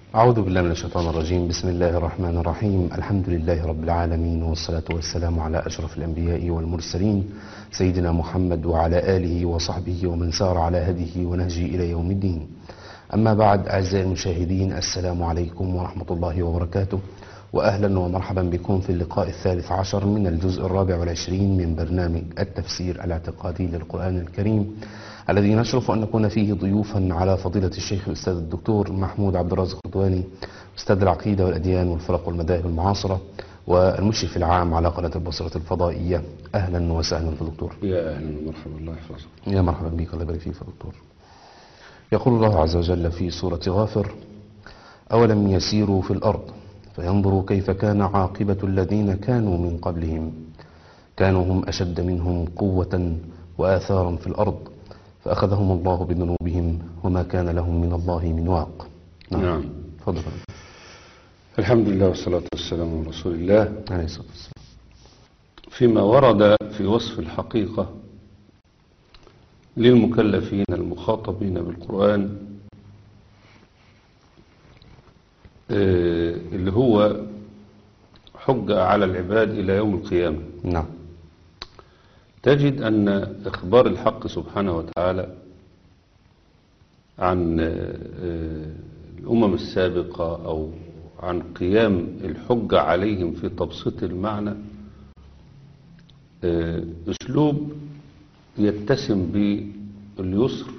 أعوذ بالله من الشيطان الرجيم بسم الله الرحمن الرحيم الحمد لله رب العالمين والصلاة والسلام على أشرف الأنبياء والمرسلين سيدنا محمد وعلى آله وصحبه ومن سار على هديه ونهجه إلى يوم الدين أما بعد أعزائي المشاهدين السلام عليكم ورحمة الله وبركاته وأهلا ومرحبا بكم في اللقاء الثالث عشر من الجزء الرابع والعشرين من برنامج التفسير الاعتقادي للقرآن الكريم الذي نشرف أن نكون فيه ضيوفا على فضيلة الشيخ الأستاذ الدكتور محمود عبد الرازق قدواني أستاذ العقيدة والأديان والفرق والمذاهب المعاصرة والمشرف العام على قناة البصرة الفضائية أهلا وسهلا في الدكتور يا أهلا ومرحبا الله يحفظك يا مرحبا بك الله يبارك فيك يا دكتور يقول الله عز وجل في سورة غافر أولم يسيروا في الأرض فينظروا كيف كان عاقبة الذين كانوا من قبلهم كانوا هم أشد منهم قوة وآثارا في الأرض فأخذهم الله بذنوبهم وما كان لهم من الله من واق نعم. تفضل الحمد لله والصلاة والسلام على رسول الله عليه الصلاة والسلام فيما ورد في وصف الحقيقة للمكلفين المخاطبين بالقرآن آه، اللي هو حجة على العباد إلى يوم القيامة نعم تجد أن إخبار الحق سبحانه وتعالى عن آه، الأمم السابقة أو عن قيام الحجة عليهم في تبسيط المعنى آه، أسلوب يتسم باليسر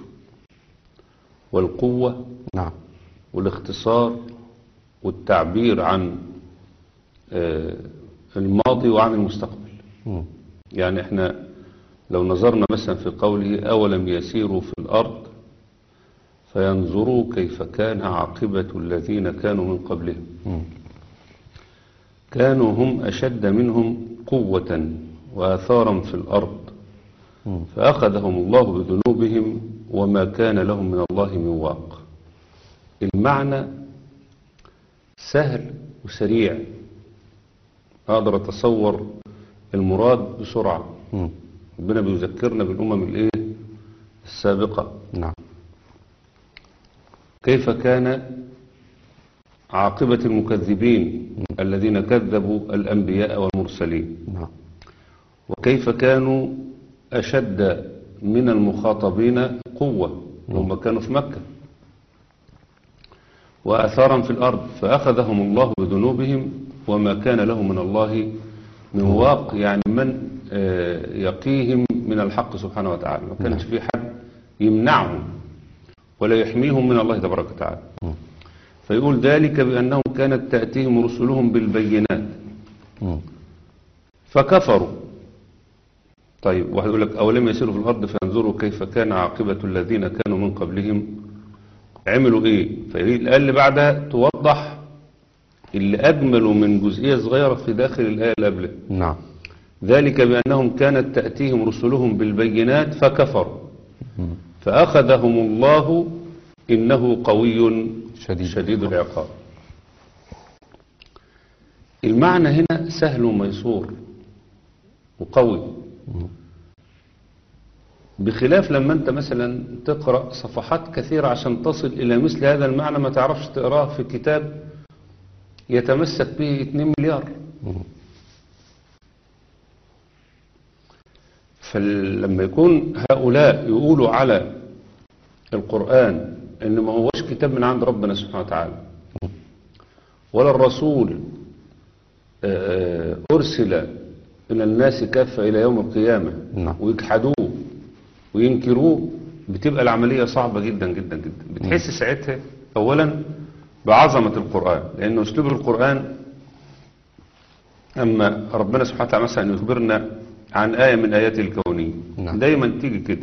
والقوة نعم والاختصار والتعبير عن آه، الماضي وعن المستقبل مم. يعني احنا لو نظرنا مثلا في قوله أولم يسيروا في الأرض فينظروا كيف كان عاقبة الذين كانوا من قبلهم مم. كانوا هم أشد منهم قوة وآثارا في الأرض مم. فأخذهم الله بذنوبهم وما كان لهم من الله من واق المعنى سهل وسريع أقدر أتصور المراد بسرعة مم. ربنا بيذكرنا بالأمم الإيه السابقة نعم كيف كان عاقبة المكذبين الذين كذبوا الأنبياء والمرسلين نعم وكيف كانوا أشد من المخاطبين قوة هم كانوا في مكة وأثارا في الأرض فأخذهم الله بذنوبهم وما كان لهم من الله من واق يعني من آه، يقيهم من الحق سبحانه وتعالى ما كانش في حد يمنعهم ولا يحميهم من الله تبارك وتعالى مم. فيقول ذلك بأنهم كانت تأتيهم رسلهم بالبينات مم. فكفروا طيب واحد يقول لك أولم يسيروا في الأرض فينظروا كيف كان عاقبة الذين كانوا من قبلهم عملوا إيه فالآية اللي بعدها توضح اللي أجملوا من جزئية صغيرة في داخل الآية اللي قبلها نعم ذلك بأنهم كانت تأتيهم رسلهم بالبينات فكفروا مم. فأخذهم الله إنه قوي شديد شديد العقاب المعنى هنا سهل وميسور وقوي بخلاف لما انت مثلا تقرأ صفحات كثيرة عشان تصل إلى مثل هذا المعنى ما تعرفش تقراه في كتاب يتمسك به 2 مليار مم. فلما يكون هؤلاء يقولوا على القرآن ان ما هوش كتاب من عند ربنا سبحانه وتعالى ولا الرسول آه، أرسل إلى الناس كافة إلى يوم القيامة نعم. ويجحدوه وينكروه بتبقى العملية صعبة جدا جدا جدا بتحس ساعتها أولا بعظمة القرآن لأن أسلوب القرآن أما ربنا سبحانه وتعالى مثلا يخبرنا عن آية من آياته الكونية نعم. دايما تيجي كده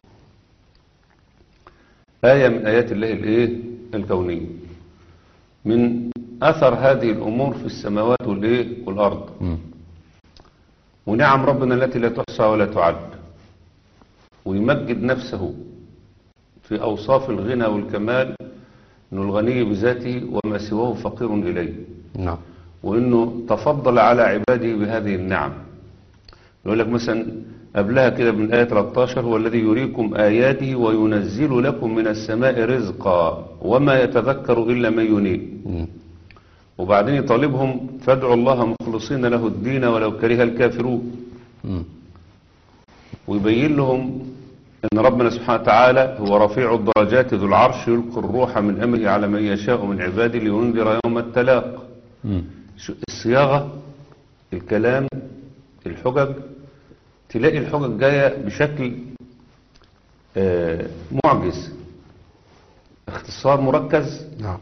آية من آيات الله الإيه الكونية من أثر هذه الأمور في السماوات والإيه والأرض مم. ونعم ربنا التي لا تحصى ولا تعد ويمجد نفسه في أوصاف الغنى والكمال أنه الغني بذاته وما سواه فقير إليه نعم وأنه تفضل على عباده بهذه النعم يقول لك مثلا قبلها كده من آية 13 هو الذي يريكم آياته وينزل لكم من السماء رزقا وما يتذكر إلا من ينيب مم. وبعدين يطالبهم فادعوا الله مخلصين له الدين ولو كره الكافرون مم. ويبين لهم ان ربنا سبحانه وتعالى هو رفيع الدرجات ذو العرش يلقي الروح من امره على من يشاء من عباده لينذر يوم التلاق مم. شو- الصياغه الكلام الحجج تلاقي الحجج جايه بشكل آه، معجز اختصار مركز نعم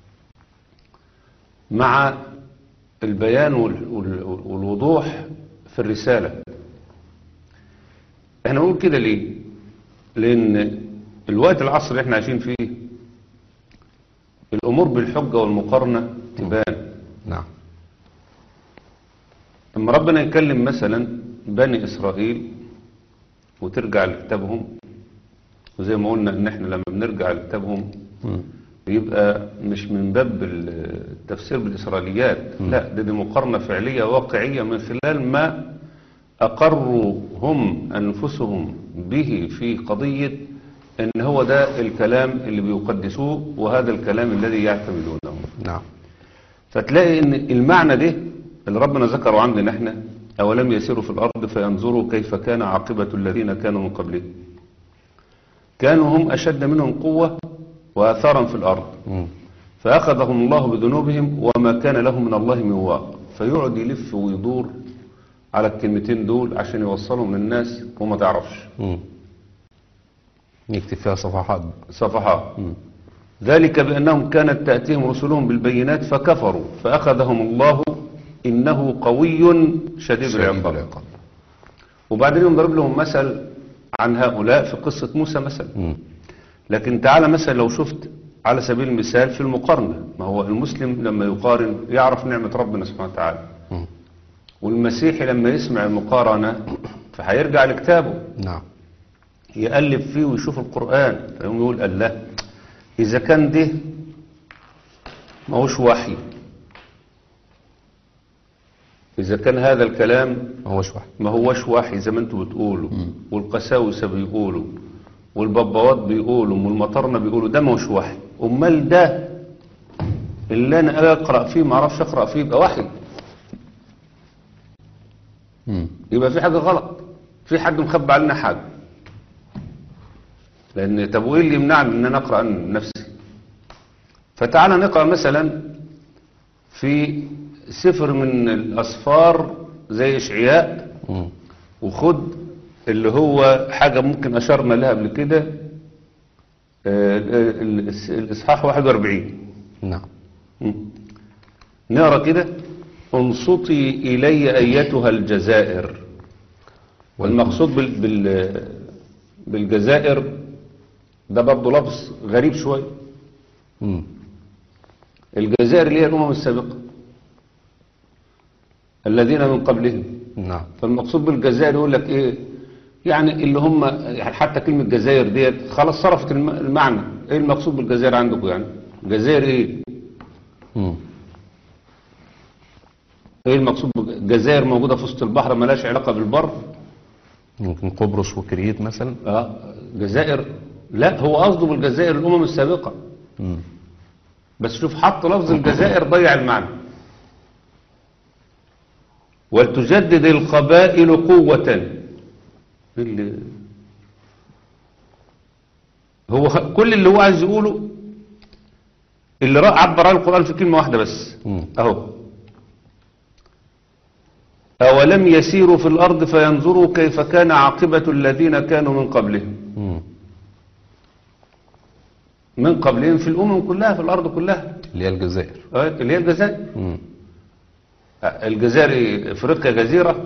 مع البيان وال- وال- والوضوح في الرسالة احنا نقول كده ليه لان الوقت العصر اللي احنا عايشين فيه الامور بالحجة والمقارنة تبان نعم لما ربنا يكلم مثلا بني اسرائيل وترجع لكتابهم وزي ما قلنا ان احنا لما بنرجع لكتابهم مم. يبقى مش من باب التفسير بالإسرائيليات لا ده دي مقارنة فعلية واقعية من خلال ما أقروا هم أنفسهم به في قضية أن هو ده الكلام اللي بيقدسوه وهذا الكلام الذي يعتمدونه نعم فتلاقي ان المعنى ده اللي ربنا ذكره عندنا احنا اولم يسيروا في الارض فينظروا كيف كان عاقبة الذين كانوا من قبلهم كانوا هم اشد منهم قوة واثارا في الارض مم. فاخذهم الله بذنوبهم وما كان لهم من الله من واق فيقعد يلف ويدور على الكلمتين دول عشان يوصلهم للناس وما تعرفش مم. يكتب فيها صفحات صفحات مم. ذلك بأنهم كانت تأتيهم رسلهم بالبينات فكفروا فأخذهم الله إنه قوي شديد شديد العقاب العقاب وبعدين يضرب لهم مثل عن هؤلاء في قصة موسى مثلا مم. لكن تعالى مثلا لو شفت على سبيل المثال في المقارنة ما هو المسلم لما يقارن يعرف نعمة ربنا سبحانه وتعالى مم. والمسيحي لما يسمع المقارنة فهيرجع لكتابه نعم يقلب فيه ويشوف القرآن فيقوم يقول الله إذا كان ده ما هوش وحي إذا كان هذا الكلام ما هوش واحد ما هوش وحي زي ما انتوا بتقولوا والقساوسة بيقولوا والببوات بيقولوا والمطرنة بيقولوا ده ما هوش وحي أمال ده اللي أنا أقرأ فيه ما أعرفش أقرأ فيه يبقى وحي مم. يبقى في حاجة غلط في حد مخبي علينا حاجة لأن طب وإيه اللي يمنعني إن أنا أقرأ عن نفسي فتعالى نقرأ مثلا في سفر من الأسفار زي إشعياء مم. وخد اللي هو حاجة ممكن أشرنا لها قبل كده آه، ال- ال- الإصحاح 41 نعم مم. نقرأ كده انصتي إلي أيتها الجزائر والمقصود بال بال بالجزائر ده برضه لفظ غريب شوية مم. الجزائر اللي هي الأمم السابقة الذين من قبلهم نعم فالمقصود بالجزائر يقول لك ايه يعني اللي هم يعني حتى كلمة جزائر ديت خلاص صرفت الم- المعنى ايه المقصود بالجزائر عندكم يعني جزائر ايه مم. ايه المقصود بالجزائر موجودة في وسط البحر ملاش علاقة بالبر ممكن قبرص وكريت مثلا اه جزائر لا هو قصده بالجزائر الامم السابقة مم. بس شوف حط لفظ الجزائر ضيع المعنى ولتجدد القبائل قوة اللي هو خ- كل اللي هو عايز يقوله اللي را- عبر عن القرآن في كلمة واحدة بس مم. اهو أولم يسيروا في الأرض فينظروا كيف كان عاقبة الذين كانوا من قبلهم مم. من قبلهم في الأمم كلها في الأرض كلها اللي هي الجزائر آه، اللي هي الجزائر مم. الجزائر افريقيا جزيرة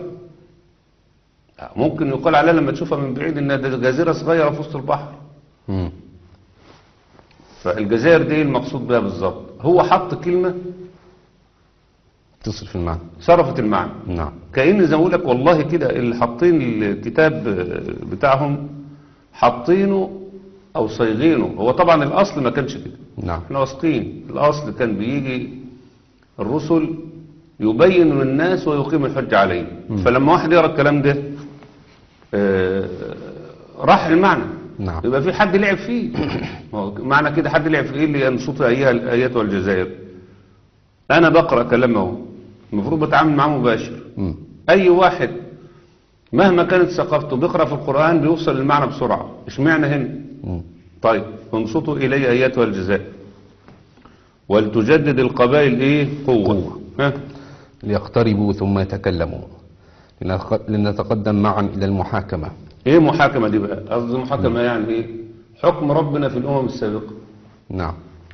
ممكن يقال عليها لما تشوفها من بعيد انها ده جزيرة صغيرة في وسط البحر مم. فالجزائر دي المقصود بها بالظبط هو حط كلمة تصل في المعنى صرفت المعنى نعم كأن زي ما اقول لك والله كده اللي حاطين الكتاب بتاعهم حاطينه او صيغينه هو طبعا الاصل ما كانش كده نعم احنا واثقين الاصل كان بيجي الرسل يبين للناس ويقيم الحج عليهم فلما واحد يقرا الكلام ده آه، راح المعنى نعم. يبقى في حد لعب فيه ما هو معنى كده حد لعب في ايه اللي ينصت ايها ايتها الجزائر انا بقرا كلامه المفروض بتعامل معاه مباشر مم. اي واحد مهما كانت ثقافته بيقرا في القران بيوصل للمعنى بسرعه اشمعنى هنا مم. طيب انصتوا الي ايتها الجزائر ولتجدد القبائل ايه قوه, قوة. ها ليقتربوا ثم يتكلموا لنخ- لنتقدم معا إلى المحاكمة ايه محاكمه دي بقى قصدي محاكمه يعني ايه حكم ربنا في الامم السابقه نعم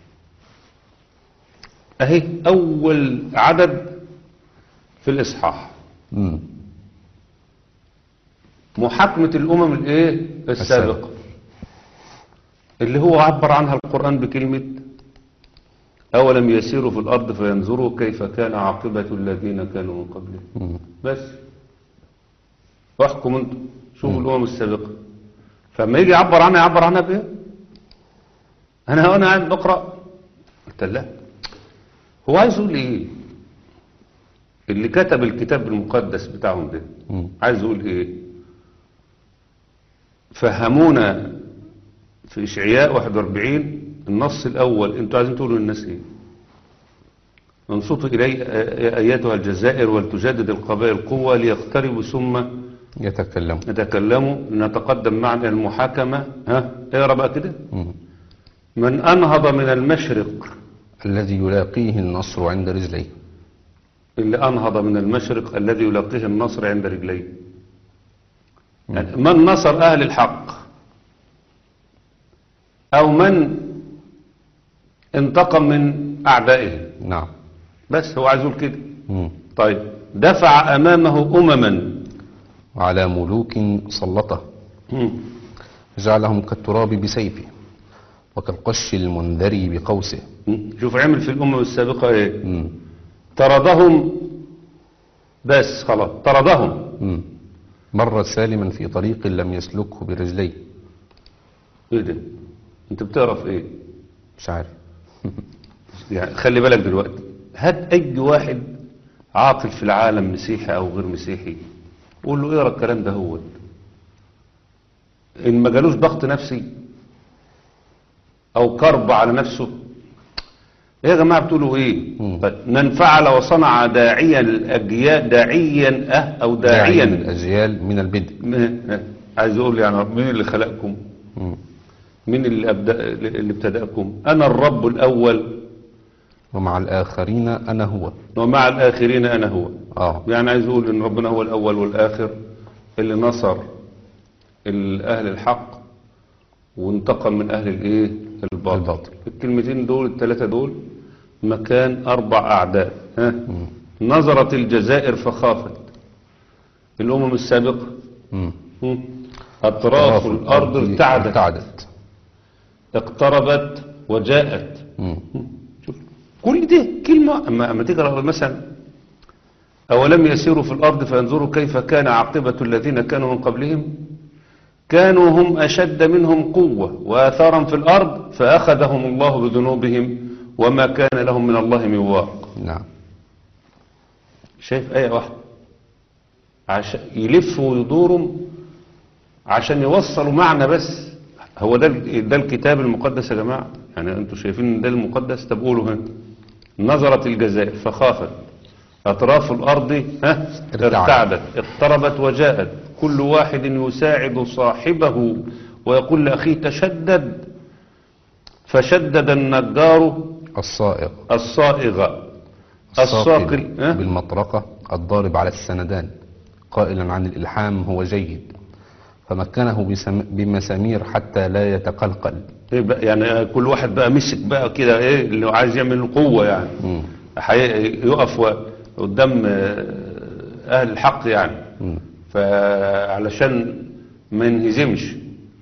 اهي اول عدد في الاصحاح مم. محاكمه الامم الايه السابقه السابقة. اللي هو عبر عنها القران بكلمه اولم يسيروا في الارض فينظروا كيف كان عاقبه الذين كانوا من قبلهم مم. بس احكم انتم شوفوا الامم السابقه فما يجي يعبر عنها يعبر عنها بايه انا وانا قاعد بقرا قلت لا هو عايز يقول ايه اللي كتب الكتاب المقدس بتاعهم ده مم. عايز يقول ايه فهمونا في اشعياء 41 النص الاول انتوا عايزين تقولوا للناس ايه انصتوا الي ايتها الجزائر ولتجدد القبائل قوه ليقتربوا ثم يتكلموا نتكلموا نتقدم معنا المحاكمه ها اقرا بقى كده مم. من انهض من المشرق الذي يلاقيه النصر عند رجليه اللي انهض من المشرق الذي يلاقيه النصر عند رجليه يعني من نصر اهل الحق او من انتقم من اعدائه نعم بس هو عايز يقول كده مم. طيب دفع امامه امما وعلى ملوك سلطه مم. جعلهم كالتراب بسيفه وكالقش المنذري بقوسه مم. شوف عمل في الامم السابقه ايه مم. طردهم بس خلاص طردهم مم. مر سالما في طريق لم يسلكه برجليه ايه ده انت بتعرف ايه مش عارف يعني خلي بالك دلوقتي هات اي واحد عاقل في العالم مسيحي او غير مسيحي قول له اقرا الكلام ده هو ان ما جالوش ضغط نفسي او كرب على نفسه ايه يا جماعه بتقولوا ايه مم. طيب من فعل وصنع داعيا الاجيال داعيا اه او داعي داعيا الأجيال من البدء م- عايز اقول يعني مين اللي خلقكم مم. مين اللي أبدأ اللي ابتدأكم انا الرب الاول ومع الآخرين أنا هو ومع الآخرين أنا هو آه يعني عايز أقول إن ربنا هو الأول والآخر اللي نصر ال- أهل الحق وانتقم من أهل الإيه الباطل الباطل. الكلمتين دول الثلاثة دول مكان أربع أعداء ها نظرت الجزائر فخافت الأمم السابقة مم. هم؟ أطراف الأرض ارتعدت ارتعدت اقتربت وجاءت مم. شوف كل دي كلمة أما, أما تقرأ مثلا أولم يسيروا في الأرض فينظروا كيف كان عاقبة الذين كانوا من قبلهم كانوا هم أشد منهم قوة وآثارا في الأرض فأخذهم الله بذنوبهم وما كان لهم من الله من واق نعم شايف آية واحدة عشان يلفوا ويدوروا عشان يوصلوا معنى بس هو ده ال- ده الكتاب المقدس يا جماعة يعني انتوا شايفين ان ده المقدس طب قولوا هنا نظرت الجزائر فخافت أطراف الأرض ها ارتعدت. ارتعدت اقتربت وجاءت كل واحد يساعد صاحبه ويقول لأخيه تشدد فشدد النجار الصائغ الصائغ الصاقل الصاقل ها؟ بالمطرقة الضارب على السندان قائلا عن الإلحام هو جيد فمكنه بسم- بمسامير حتى لا يتقلقل إيه بقى يعني كل واحد بقى مسك بقى كده ايه اللي عايز يعمل قوة يعني مم. حي- يقف و- قدام آه، اهل الحق يعني مم. فعلشان ما ينهزمش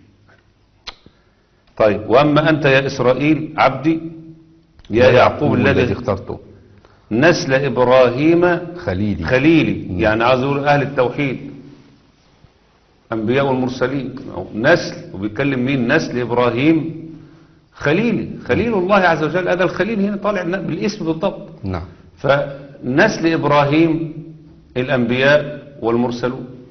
طيب واما انت يا اسرائيل عبدي يا يعقوب الذي اخترته نسل ابراهيم خليلي خليلي يعني عايز اقول اهل التوحيد انبياء والمرسلين أو نسل وبيتكلم مين نسل ابراهيم خليلي خليل الله عز وجل هذا الخليل هنا طالع بالاسم بالضبط نعم فنسل ابراهيم الانبياء والمرسلون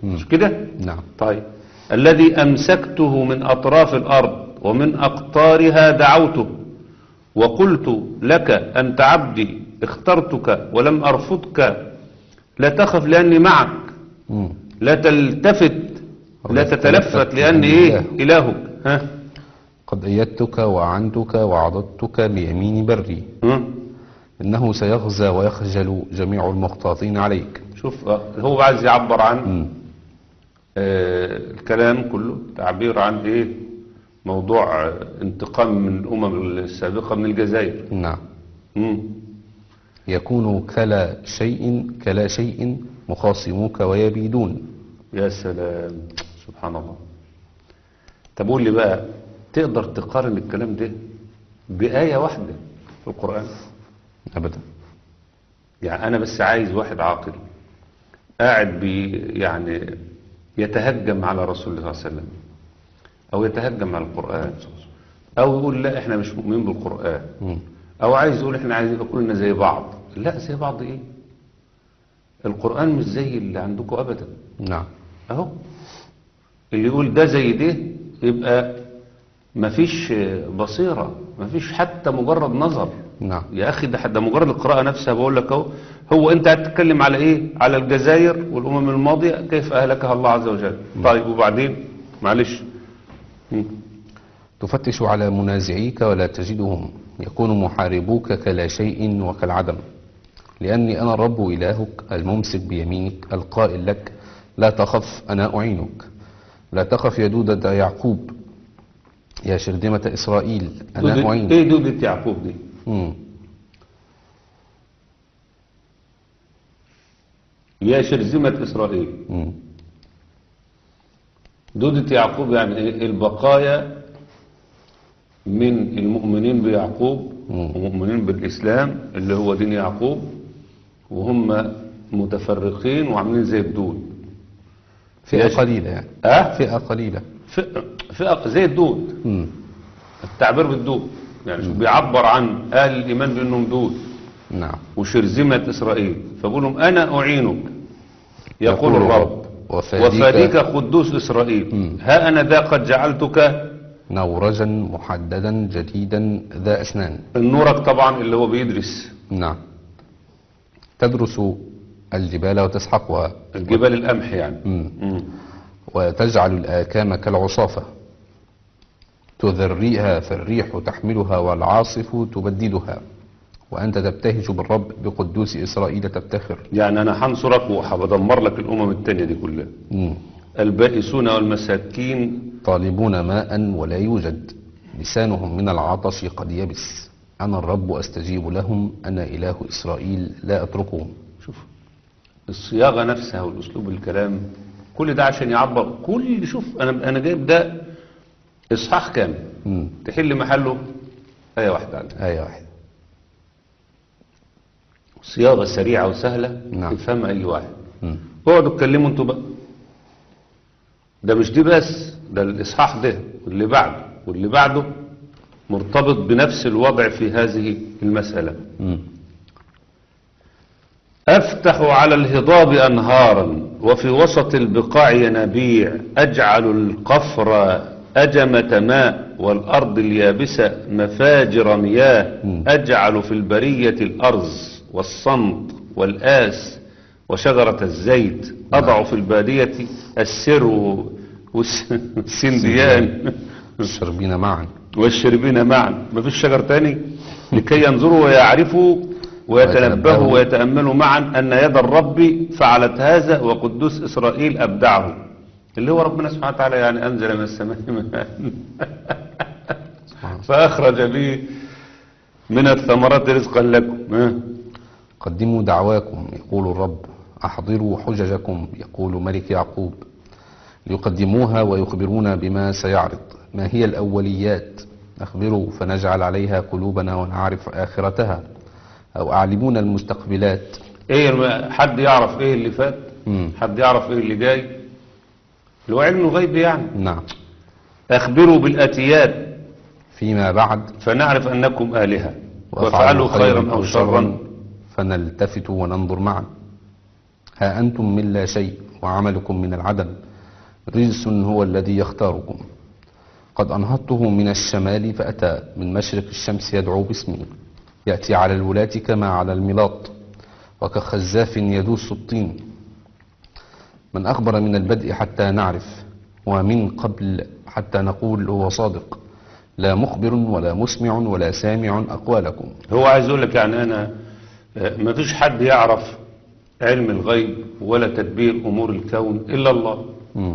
مش كده نعم طيب الذي أمسكته من أطراف الأرض ومن أقطارها دعوته وقلت لك أنت عبدي اخترتك ولم أرفضك لا تخف لأني معك مم. لا تلتفت لا ولا تتلفت تتلفت لأني لأني إيه إلهك ها قد أيدتك وعنتك وعضدتك بيمين بري ها؟ إنه سيغزى ويخجل جميع المقتاطين عليك شوف آه، هو عايز يعبر عن مم. آه، الكلام كله تعبير عن ايه موضوع آه، انتقام من الامم السابقه من الجزائر نعم مم. يكون كلا شيء كلا شيء مخاصموك ويبيدون يا سلام سبحان الله طب قول لي بقى تقدر تقارن الكلام ده بآية واحدة في القرآن أبدا يعني أنا بس عايز واحد عاقل قاعد بي يعني يتهجم على رسول الله صلى الله عليه وسلم أو يتهجم على القرآن أو يقول لا إحنا مش مؤمنين بالقرآن مم. أو عايز يقول إحنا عايزين يبقى كلنا زي بعض لا زي بعض إيه القرآن مش زي اللي عندكم أبدا نعم اهو اللي يقول ده زي ده يبقى مفيش بصيرة مفيش حتى مجرد نظر نعم يا اخي ده ده مجرد القراءة نفسها بقول لك اهو هو انت هتتكلم على ايه على الجزائر والامم الماضية كيف اهلكها الله عز وجل طيب وبعدين معلش مم. تفتش على منازعيك ولا تجدهم يكون محاربوك كلا شيء وكالعدم لأني أنا الرب إلهك الممسك بيمينك القائل لك لا تخف أنا أعينك لا تخف يا دودة يعقوب يا شردمة إسرائيل أنا دودة- أعينك ايه دودة يعقوب دي مم. يا شرذمة اسرائيل مم. دودة يعقوب يعني إيه؟ البقايا من المؤمنين بيعقوب مم. ومؤمنين بالإسلام اللي هو دين يعقوب وهم متفرقين وعاملين زي الدود فئة يا ش- قليلة يعني أه؟ فئة قليلة فئة فئة زي الدود مم. التعبير بالدود يعني شو بيعبر عن أهل الإيمان بأنهم دود نعم وشرذمة إسرائيل فبقول لهم أنا أعينك يقول يقول الرب الرب وفاديك- وفاديك قدوس إسرائيل مم. ها أنا ذا قد جعلتك نورجا محددا جديدا ذا أسنان النورك طبعا اللي هو بيدرس نعم تدرس الجبال وتسحقها الجبال القمح يعني مم. مم. وتجعل الآكام كالعصافة تذريها فالريح تحملها والعاصف تبددها وأنت تبتهج بالرب بقدوس إسرائيل تفتخر يعني أنا هنصرك وهدمر لك الأمم التانية دي كلها مم. البائسون والمساكين طالبون ماء ولا يوجد لسانهم من العطش قد يبس أنا الرب أستجيب لهم أنا إله إسرائيل لا أتركهم شوف الصياغة نفسها والأسلوب الكلام كل ده عشان يعبر كل شوف أنا أنا جايب ده إصحاح كامل مم. تحل محله آية واحدة عندك آية واحدة صياغة سريعة وسهلة نعم. يفهمها أي واحد مم. اقعدوا اتكلموا انتوا بقى ده مش دي بس ده الإصحاح ده واللي بعده واللي بعده مرتبط بنفس الوضع في هذه المسألة مم. أفتح على الهضاب أنهارا وفي وسط البقاع ينابيع أجعل القفر أجمة ماء والأرض اليابسة مفاجر مياه مم. أجعل في البرية الأرز والصمت والآس وشجرة الزيت أضع في البادية السر والسنديان الشربين معا والشربين معا ما فيش شجر تاني لكي ينظروا ويعرفوا ويتنبهوا ويتنبهوا. ويتأملوا معا أن يد الرب فعلت هذا وقدوس إسرائيل أبدعه اللي هو ربنا سبحانه وتعالى يعني أنزل من السماء ماء فأخرج به من الثمرات رزقا لكم ها؟ قدموا دعواكم يقول الرب أحضروا حججكم يقول ملك يعقوب ليقدموها ويخبرونا بما سيعرض ما هي الأوليات أخبروا فنجعل عليها قلوبنا ونعرف آخرتها أو أعلمون المستقبلات ايه الم- حد يعرف ايه اللي فات مم. حد يعرف ايه اللي جاي اللي هو علم الغيب يعني نعم اخبروا بالاتيات فيما بعد فنعرف انكم الهه وافعلوا وافعلوا خيرا او شرا فنلتفت وننظر معا ها أنتم من لا شيء وعملكم من العدم رجس هو الذي يختاركم قد أنهضته من الشمال فأتى من مشرق الشمس يدعو باسمي يأتي على الولاة كما على الملاط وكخزاف يدوس الطين من أخبر من البدء حتى نعرف ومن قبل حتى نقول هو صادق لا مخبر ولا مسمع ولا سامع أقوالكم هو عايز يقول لك يعني انا ما فيش حد يعرف علم الغيب ولا تدبير امور الكون الا الله مم.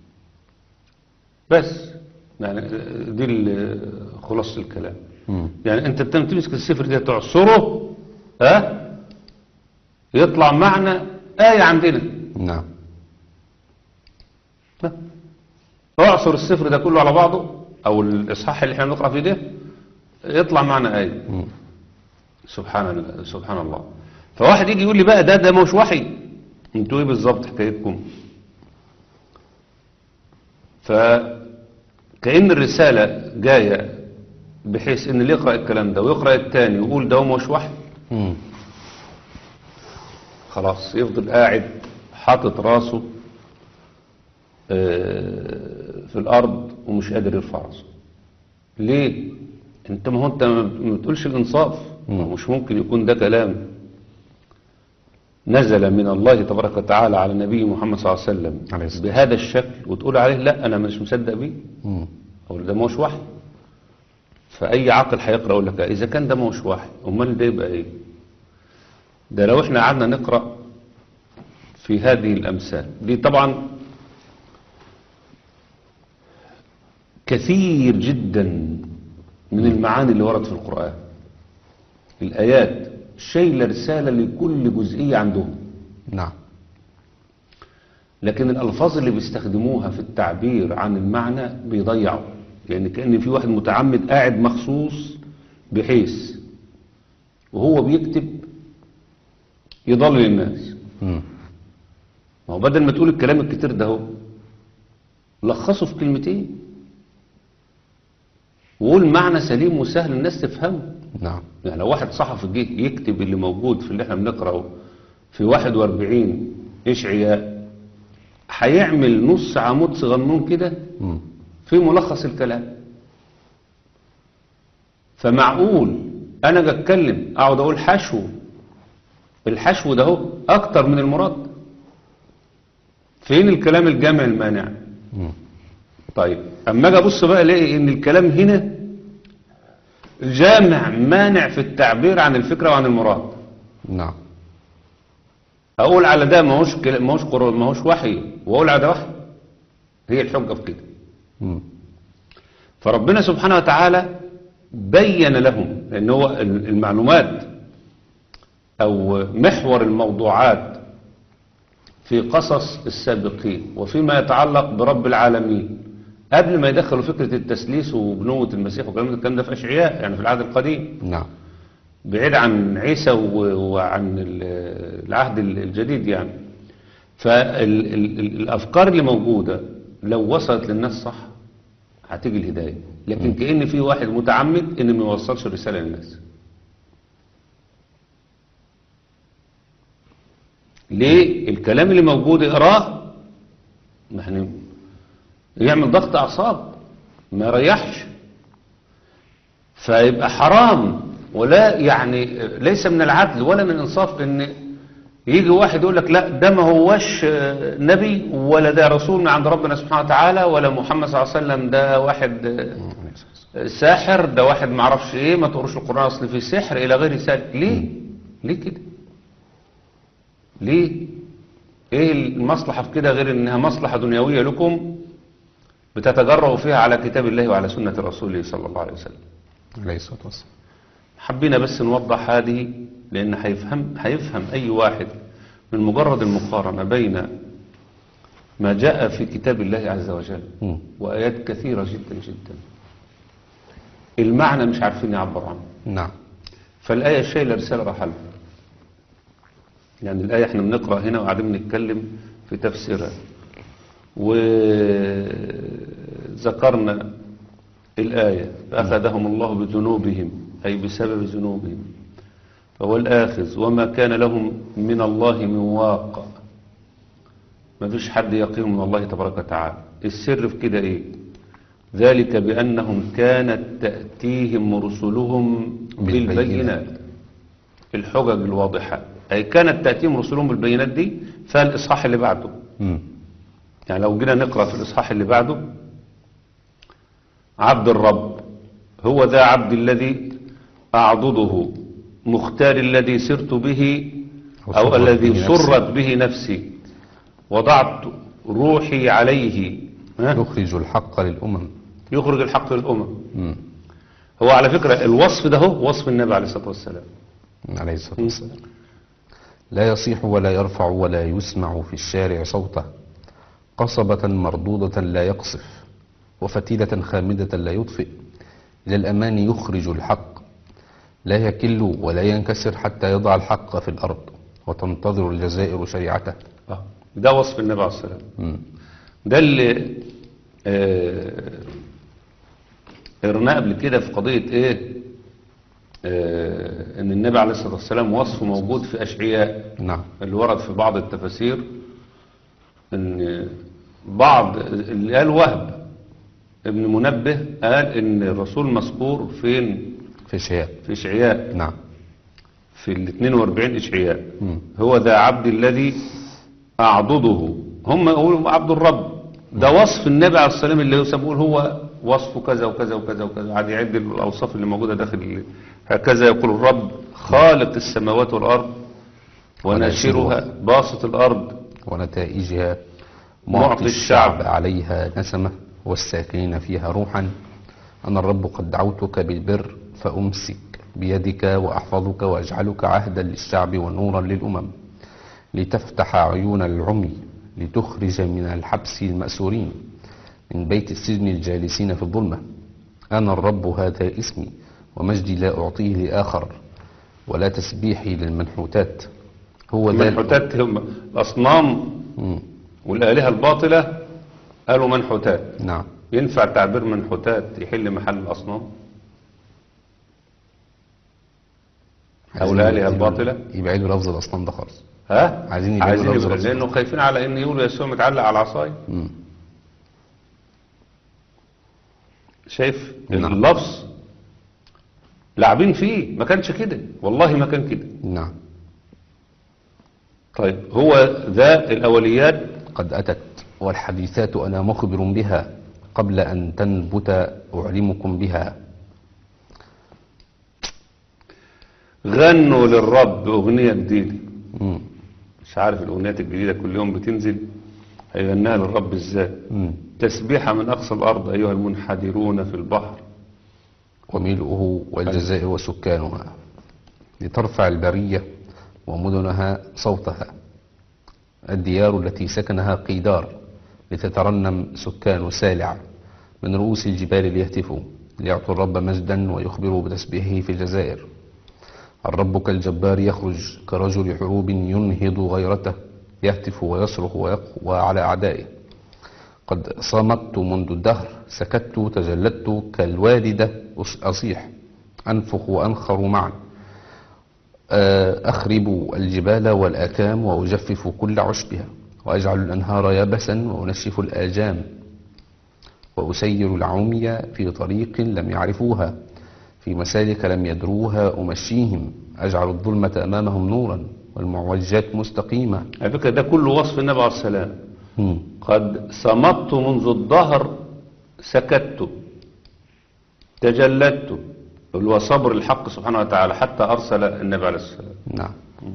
بس يعني دي ال- خلاصة الكلام مم. يعني انت بتم تمسك السفر ده تعصره ها يطلع معنى آية عندنا نعم ها. اعصر السفر ده كله على بعضه او الاصحاح اللي احنا بنقرا فيه ده يطلع معنى آية مم. سبحان الله سبحان الله فواحد يجي يقول لي بقى ده ده مش وحي انتوا ايه بالظبط حكايتكم فكأن الرسالة جاية بحيث ان اللي يقرأ الكلام ده ويقرأ التاني ويقول ده مش وحي مم. خلاص يفضل قاعد حاطط راسه آه، في الارض ومش قادر يرفع راسه ليه انت ما هو انت ما بتقولش الانصاف مم. مش ممكن يكون ده كلام نزل من الله تبارك وتعالى على نبي محمد صلى الله عليه وسلم عليه الصلاة بهذا الشكل وتقول عليه لا انا مش مصدق بيه مم. او ده مش وحي فاي عاقل هيقرا يقول لك اذا كان ده مش وحي امال ده يبقى ايه ده لو احنا قعدنا نقرا في هذه الامثال دي طبعا كثير جدا من المعاني اللي وردت في القران الايات شايله رساله لكل جزئيه عندهم نعم لكن الألفاظ اللي بيستخدموها في التعبير عن المعنى بيضيعوا يعني كأن في واحد متعمد قاعد مخصوص بحيث وهو بيكتب يضلل الناس مم. ما هو بدل ما تقول الكلام الكتير ده هو لخصه في كلمتين وقول معنى سليم وسهل الناس تفهمه نعم يعني لو واحد صحفي جه يكتب اللي موجود في اللي احنا بنقراه في 41 اشعياء هيعمل نص عمود صغنون كده مم. في ملخص الكلام فمعقول انا اجي اتكلم اقعد اقول حشو الحشو ده هو اكتر من المراد فين الكلام الجامع المانع مم. طيب اما اجي ابص بقى الاقي ان الكلام هنا جامع مانع في التعبير عن الفكره وعن المراد نعم اقول على ده ما هوش كلا- ما هوش قرآن ما هوش وحي واقول على ده وحي هي الحجه في كده مم. فربنا سبحانه وتعالى بين لهم لان هو ال- المعلومات او محور الموضوعات في قصص السابقين وفيما يتعلق برب العالمين قبل ما يدخلوا فكرة التسليس وبنوة المسيح وكلام ده- الكلام ده في أشعياء يعني في العهد القديم نعم بعيد عن عيسى و- وعن ال- العهد الجديد يعني فالأفكار اللي موجودة لو وصلت للناس صح هتيجي الهداية لكن كأن في واحد متعمد إن ما يوصلش الرسالة للناس ليه الكلام اللي موجود اقراه يعني يعمل ضغط أعصاب ما يريحش فيبقى حرام ولا يعني ليس من العدل ولا من الانصاف ان يجي واحد يقول لك لا ده ما هوش آه، نبي ولا ده رسول من عند ربنا سبحانه وتعالى ولا محمد صلى الله عليه وسلم ده واحد آه، ساحر ده واحد ما اعرفش ايه ما تقروش القرآن اصل فيه سحر الى غير ذلك ليه ليه كده ليه ايه المصلحة في كده غير انها مصلحة دنيوية لكم بتتجرؤوا فيها على كتاب الله وعلى سنة رسوله صلى الله عليه وسلم عليه الصلاة والسلام حبينا بس نوضح هذه لأن هيفهم, هيفهم أي واحد من مجرد المقارنة بين ما جاء في كتاب الله عز وجل مم. وآيات كثيرة جدا جدا المعنى مش عارفين يعبر عنه نعم فالآية الشيء رسالة رحل يعني الآية احنا بنقرأ هنا وقاعدين بنتكلم في تفسيرها وذكرنا الآية فأخذهم الله بذنوبهم أي بسبب ذنوبهم فهو الآخذ وما كان لهم من الله من واق ما فيش حد يقين من الله تبارك وتعالى السر في كده ايه ذلك بأنهم كانت تأتيهم رسلهم بالبينات. بالبينات الحجج الواضحة أي كانت تأتيهم رسلهم بالبينات دي فالإصحاح اللي بعده مم. يعني لو جينا نقرأ في الإصحاح اللي بعده عبد الرب هو ذا عبد الذي أعضده مختار الذي سرت به أو وسرت الذي به نفسي. سرت به نفسي وضعت روحي عليه ها؟ يخرج الحق للأمم يخرج الحق للأمم مم. هو على فكرة الوصف ده هو وصف النبي عليه الصلاة والسلام عليه الصلاة والسلام لا يصيح ولا يرفع ولا يسمع في الشارع صوته قصبة مردودة لا يقصف وفتيلة خامدة لا يطفئ إلى الأمان يخرج الحق لا يكل ولا ينكسر حتى يضع الحق في الأرض وتنتظر الجزائر شريعته آه. ده وصف النبي عليه الصلاة والسلام مم. ده اللي آه، قرناه قبل كده في قضية ايه آه، ان النبي عليه الصلاة والسلام وصفه موجود في اشعياء نعم اللي ورد في بعض التفاسير ان بعض اللي قال وهب ابن منبه قال ان الرسول مذكور فين في شيء في اشعياء نعم في ال 42 اشعياء مم. هو ذا عبد الذي أعضده هم يقولوا عبد الرب ده وصف النبي عليه الصلاة والسلام اللي يقول هو وصفه كذا وكذا وكذا وكذا عاد يعد الأوصاف اللي موجودة داخل ال- هكذا يقول الرب خالق السماوات والأرض وناشرها باسط الأرض ونتائجها معطي معطي الشعب. الشعب عليها نسمة والساكنين فيها روحا أنا الرب قد دعوتك بالبر فأمسك بيدك وأحفظك وأجعلك عهدا للشعب ونورا للأمم لتفتح عيون العمي لتخرج من الحبس المأسورين من بيت السجن الجالسين في الظلمة أنا الرب هذا اسمي ومجدي لا أعطيه لآخر ولا تسبيحي للمنحوتات هو ذا المنحوتات هم الأصنام مم. والآلهة الباطلة قالوا منحوتات نعم ينفع تعبير منحوتات يحل محل الأصنام أو الآلهة الباطلة يبعدوا لفظ الأصنام ده خالص ها عايزين يبينوا عايزين لفظ يبقى الأصنام. لانه خايفين على ان يقولوا يسوع متعلق على العصايه مم. شايف نعم. اللفظ لاعبين فيه ما كانش كده والله ما كان كده نعم طيب هو ذا الاوليات قد أتت والحديثات أنا مخبر بها قبل أن تنبت أعلمكم بها غنوا للرب اغنيه جديده مم. مش عارف الاغنيات الجديده كل يوم بتنزل هيغناها للرب ازاي مم. تسبيحه من اقصى الارض ايها المنحدرون في البحر وملؤه والجزائر وسكانها لترفع البرية ومدنها صوتها الديار التي سكنها قيدار لتترنم سكان سالع من رؤوس الجبال ليهتفوا ليعطوا الرب مجدا ويخبروا بتسبيحه في الجزائر الرب كالجبار يخرج كرجل حروب ينهض غيرته يهتف ويصرخ ويقوى على أعدائه قد صمت منذ الدهر سكت تجلدت كالوالدة أص- أصيح أنفخ وأنخر معا آه، أخرب الجبال والآكام وأجفف كل عشبها وأجعل الأنهار يبسا وأنشف الآجام وأسير العمي في طريق لم يعرفوها في مسالك لم يدروها أمشيهم أجعل الظلمة أمامهم نورا والمعوجات مستقيمة على فكره ده كله وصف النبي عليه السلام مم. قد صمت منذ الظهر سكت تجلدت اللي هو صبر الحق سبحانه وتعالى حتى أرسل النبي عليه السلام نعم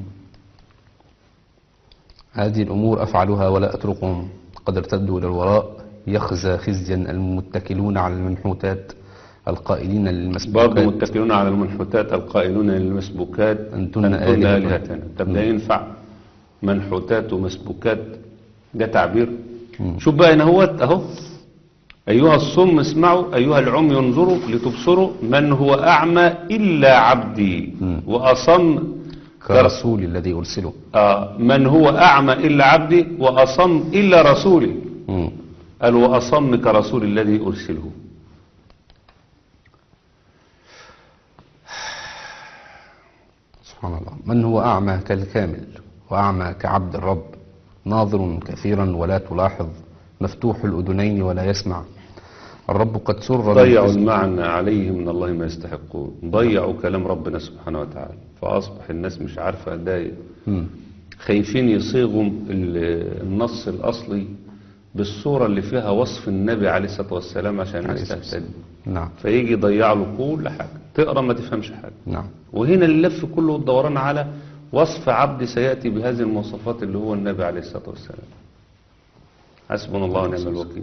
هذه الأمور أفعلها ولا أتركهم قد ارتدوا إلى الوراء يخزى خزيا المتكلون على المنحوتات القائلين برضه للمسبوكات متكلون على المنحوتات القائلون للمسبوكات أنتن أنتن آلهة. آلهتنا طب ده ينفع منحوتات ومسبوكات ده تعبير شوف بقى هنا هو اهو أيها الصم اسمعوا أيها العمي انظروا لتبصروا من هو أعمى إلا عبدي وأصم كرسول الذي أرسله آه من هو أعمى إلا عبدي وأصم إلا رسولي مم. قال وأصم كرسول الذي أرسله سبحان الله من هو أعمى كالكامل وأعمى كعبد الرب ناظر كثيرا ولا تلاحظ مفتوح الأذنين ولا يسمع الرب قد سر ضيعوا بالحسن. المعنى عليه من الله ما يستحقون ضيعوا كلام ربنا سبحانه وتعالى فأصبح الناس مش عارفة ده مم. خايفين يصيغوا ال- النص الأصلي بالصورة اللي فيها وصف النبي عليه الصلاة والسلام عشان عليه الناس الصلاة تهتدي نعم فيجي يضيع له كل حاجة تقرا ما تفهمش حاجة نعم وهنا اللف كله الدوران على وصف عبد سيأتي بهذه المواصفات اللي هو النبي عليه الصلاة والسلام حسبنا الله ونعم الوكيل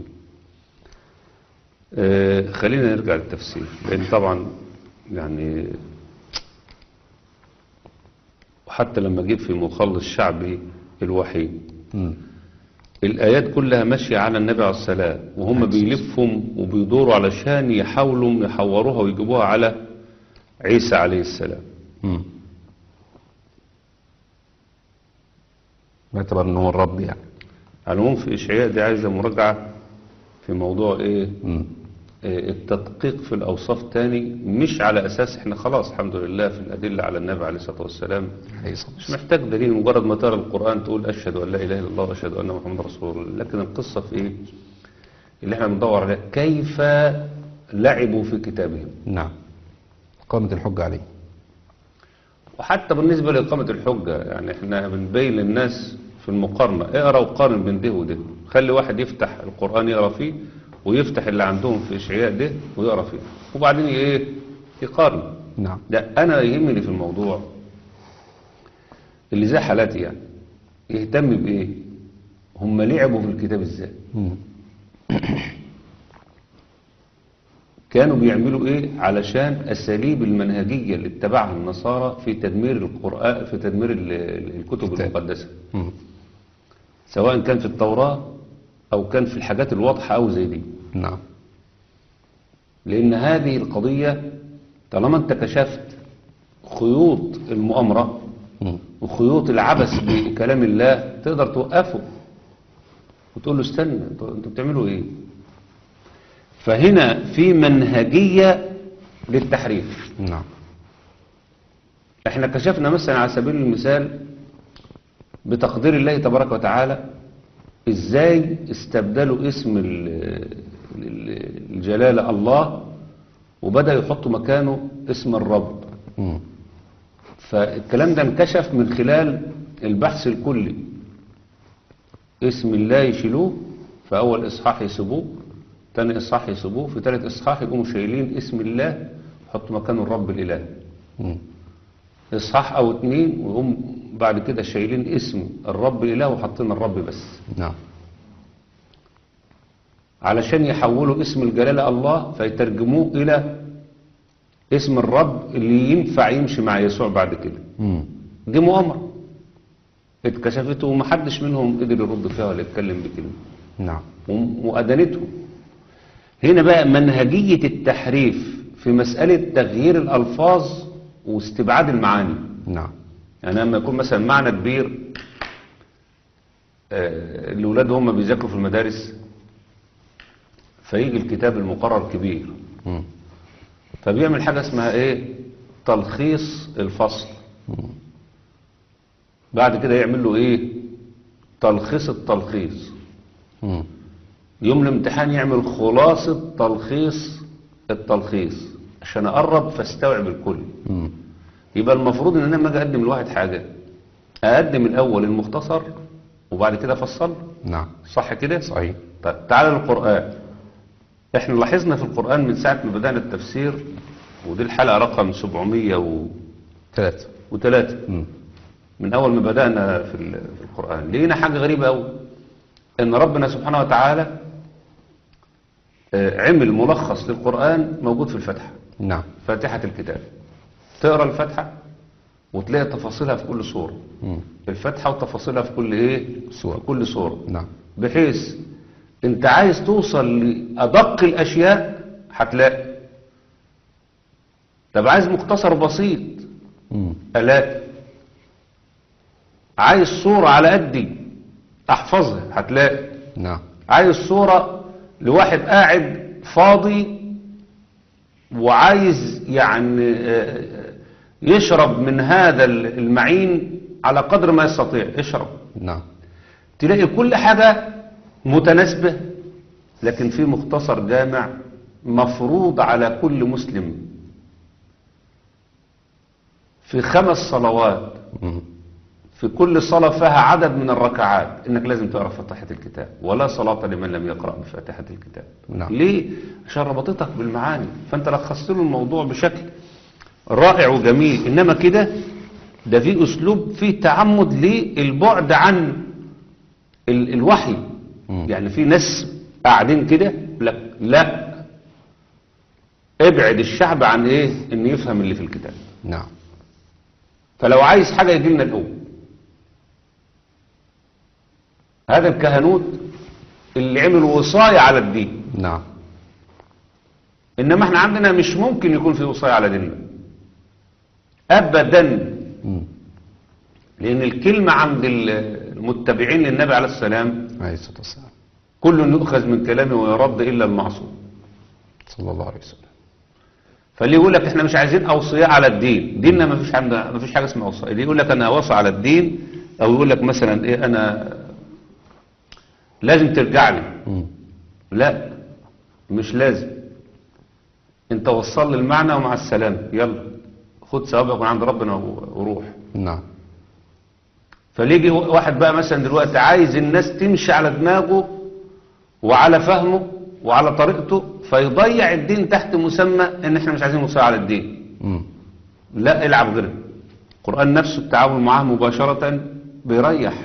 آه خلينا نرجع للتفسير لأن طبعا يعني وحتى لما جيب في مخلص شعبي الوحيد مم. الآيات كلها ماشية على النبي عليه السلام وهم بيلفهم وبيدوروا علشان يحاولوا يحوروها ويجيبوها على عيسى عليه السلام مم. باعتبار ان هو الرب يعني على العموم في إشعياء دي عايزة مراجعة في موضوع إيه مم. آه، التدقيق في الأوصاف تاني مش على أساس إحنا خلاص الحمد لله في الأدلة على النبي عليه الصلاة والسلام عليه الصلاة مش محتاج دليل مجرد ما تقرا القرآن تقول أشهد أن لا إله إلا الله وأشهد أن محمد رسول الله لكن القصة في إيه اللي إحنا بندور عليها كيف لعبوا في كتابهم نعم قامت الحجة عليه وحتى بالنسبة لإقامة الحجة يعني احنا بنبين للناس في المقارنة اقرا وقارن بين ده وده خلي واحد يفتح القرآن يقرا فيه ويفتح اللي عندهم في إشعياء ده ويقرا فيه وبعدين ايه يقارن نعم ده أنا يهمني في الموضوع اللي زي حالاتي يعني يهتم بإيه هم لعبوا في الكتاب ازاي مم. كانوا بيعملوا ايه علشان اساليب المنهجيه اللي اتبعها النصارى في تدمير القران في تدمير ال- ال- الكتب الكتاب. المقدسه مم. سواء كان في التوراه او كان في الحاجات الواضحه او زي دي نعم لان هذه القضيه طالما انت كشفت خيوط المؤامره مم. وخيوط العبث بكلام الله تقدر توقفه وتقول له استنى انتوا انتوا بتعملوا ايه فهنا في منهجيه للتحريف نعم احنا كشفنا مثلا على سبيل المثال بتقدير الله تبارك وتعالى ازاي استبدلوا اسم ال- ال- الجلالة الله وبدأ يحطوا مكانه اسم الرب مم. فالكلام ده انكشف من خلال البحث الكلي اسم الله يشيلوه في أول إصحاح يسيبوه تاني إصحاح يسيبوه في تالت إصحاح يقوموا شايلين اسم الله يحطوا مكانه الرب الإله مم. إصحاح أو اتنين ويقوم بعد كده شايلين اسم الرب الإله وحاطين الرب بس نعم علشان يحولوا اسم الجلالة الله فيترجموه إلى اسم الرب اللي ينفع يمشي مع يسوع بعد كده مم. دي مؤامرة اتكشفت ومحدش منهم قدر يرد فيها ولا يتكلم بكلمة نعم وم- وأدانتهم هنا بقى منهجية التحريف في مسألة تغيير الألفاظ واستبعاد المعاني نعم يعني لما يكون مثلا معنى كبير آه، الأولاد هم بيذاكروا في المدارس فيجي الكتاب المقرر كبير مم. فبيعمل حاجة اسمها ايه تلخيص الفصل بعد كده يعمل له ايه تلخيص التلخيص مم. يوم الامتحان يعمل خلاصة تلخيص التلخيص عشان اقرب فاستوعب الكل مم. يبقى المفروض ان انا لما اجي اقدم لواحد حاجة اقدم الاول المختصر وبعد كده افصل نعم صح كده صحيح طيب تعالى للقرآن احنا لاحظنا في القرآن من ساعة ما بدأنا التفسير ودي الحلقة رقم 703 ثلاثة مم. من أول ما بدأنا في ال- في القرآن لقينا حاجة غريبة أوي إن ربنا سبحانه وتعالى آه، عمل ملخص للقرآن موجود في الفتحة نعم فاتحة الكتاب تقرأ الفتحة وتلاقي تفاصيلها في كل سورة مم. الفتحة وتفاصيلها في كل إيه سورة. في كل سورة نعم بحيث انت عايز توصل لأدق الأشياء هتلاقي طب عايز مختصر بسيط مم. ألاقي عايز صورة على قدي أحفظها هتلاقي نعم عايز صورة لواحد قاعد فاضي وعايز يعني آه، يشرب من هذا المعين على قدر ما يستطيع اشرب نعم تلاقي كل حاجة متناسبة لكن في مختصر جامع مفروض على كل مسلم في خمس صلوات مم. في كل صلاة فيها عدد من الركعات انك لازم تقرأ فاتحة الكتاب ولا صلاة لمن لم يقرأ بفاتحة الكتاب نعم. ليه؟ عشان ربطتك بالمعاني فانت لخصت له الموضوع بشكل رائع وجميل انما كده ده في اسلوب فيه تعمد للبعد عن ال الوحي مم. يعني في ناس قاعدين كده لا لا ابعد الشعب عن ايه ان يفهم اللي في الكتاب نعم فلو عايز حاجة يجي لنا الأول هذا الكهنوت اللي عمل وصاية على الدين نعم إنما احنا عندنا مش ممكن يكون في وصاية على ديننا أبدا مم. لأن الكلمة عند المتبعين للنبي عليه السلام عليه الصلاة والسلام كل يؤخذ من كلامه ويرد إلا المعصوم صلى الله عليه وسلم فاللي يقول لك احنا مش عايزين اوصياء على الدين ديننا ما فيش عندنا ما فيش حاجه اسمها اوصياء اللي يقول لك انا اوصي على الدين او يقول لك مثلا ايه انا لازم ترجع لي مم. لا مش لازم انت وصل لي المعنى ومع السلامه يلا خد ثوابك من عند ربنا و- وروح نعم فليه يجي واحد بقى مثلا دلوقتي عايز الناس تمشي على دماغه وعلى فهمه وعلى طريقته فيضيع الدين تحت مسمى ان احنا مش عايزين وصاية على الدين مم. لا العب غيره القرآن نفسه التعامل معاه مباشرة بيريح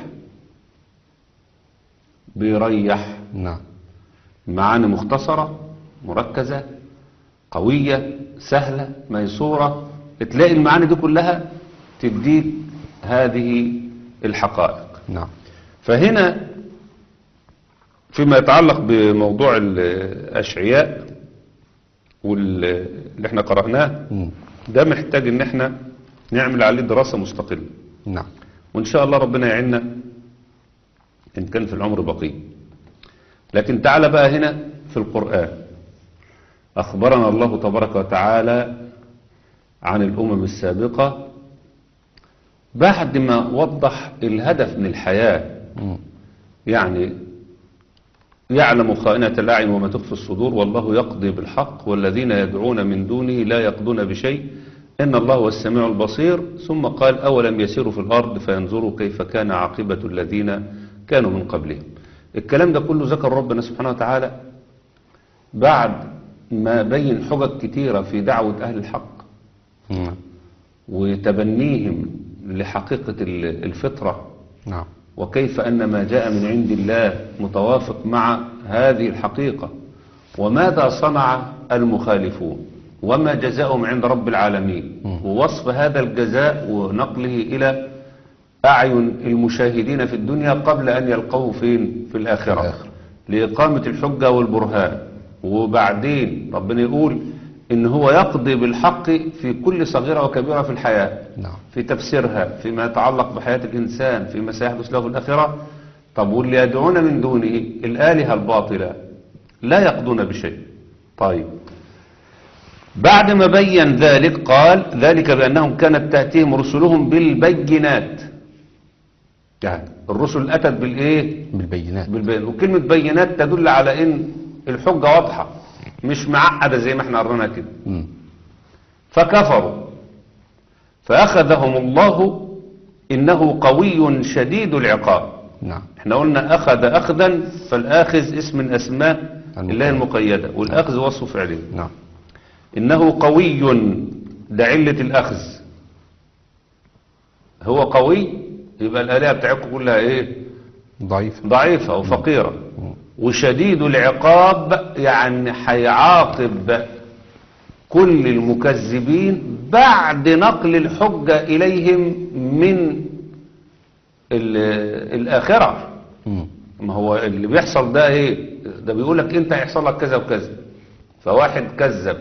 بيريح نعم معاني مختصرة مركزة قوية سهلة ميسورة تلاقي المعاني دي كلها تديك هذه الحقائق نعم فهنا فيما يتعلق بموضوع الأشعياء واللي احنا قرأناه مم. ده محتاج ان احنا نعمل عليه دراسة مستقلة نعم وان شاء الله ربنا يعيننا ان كان في العمر بقي لكن تعالى بقى هنا في القرآن اخبرنا الله تبارك وتعالى عن الامم السابقة بعد ما وضح الهدف من الحياة مم. يعني يعلم خائنة الأعين وما تخفي الصدور والله يقضي بالحق والذين يدعون من دونه لا يقضون بشيء إن الله هو السميع البصير ثم قال أولم يسيروا في الأرض فينظروا كيف كان عاقبة الذين كانوا من قبلهم الكلام ده كله ذكر ربنا سبحانه وتعالى بعد ما بين حجج كتيرة في دعوة أهل الحق نعم وتبنيهم لحقيقة ال- الفطرة نعم وكيف أن ما جاء من عند الله متوافق مع هذه الحقيقة وماذا صنع المخالفون وما جزاؤهم عند رب العالمين ووصف هذا الجزاء ونقله إلى أعين المشاهدين في الدنيا قبل أن يلقوه فين في الآخرة الآخرة. لإقامة الحجة والبرهان وبعدين ربنا يقول إن هو يقضي بالحق في كل صغيرة وكبيرة في الحياة نعم في تفسيرها فيما يتعلق بحياة الإنسان فيما سيحدث له في الآخرة طب واللي يدعون من دونه الآلهة الباطلة لا يقضون بشيء طيب بعد ما بين ذلك قال ذلك بأنهم كانت تأتيهم رسلهم بالبينات يعني الرسل أتت بالإيه بالبينات بالبين وكلمة بينات تدل على إن الحجة واضحة مش معقدة زي ما احنا قررنا كده مم. فكفروا فأخذهم الله إنه قوي شديد العقاب نعم احنا قلنا أخذ أخذا فالآخذ اسم من أسماء المقيدة. الله المقيدة والأخذ وصف فعله نعم إنه قوي ده علة الأخذ هو قوي يبقى الآلهة بتاعتكم كلها إيه ضعيف ضعيفة وفقيرة وشديد العقاب يعني هيعاقب كل المكذبين بعد نقل الحجة إليهم من ال- الآخرة مم. ما هو اللي بيحصل ده ايه ده بيقول لك انت هيحصل لك كذا وكذا فواحد كذب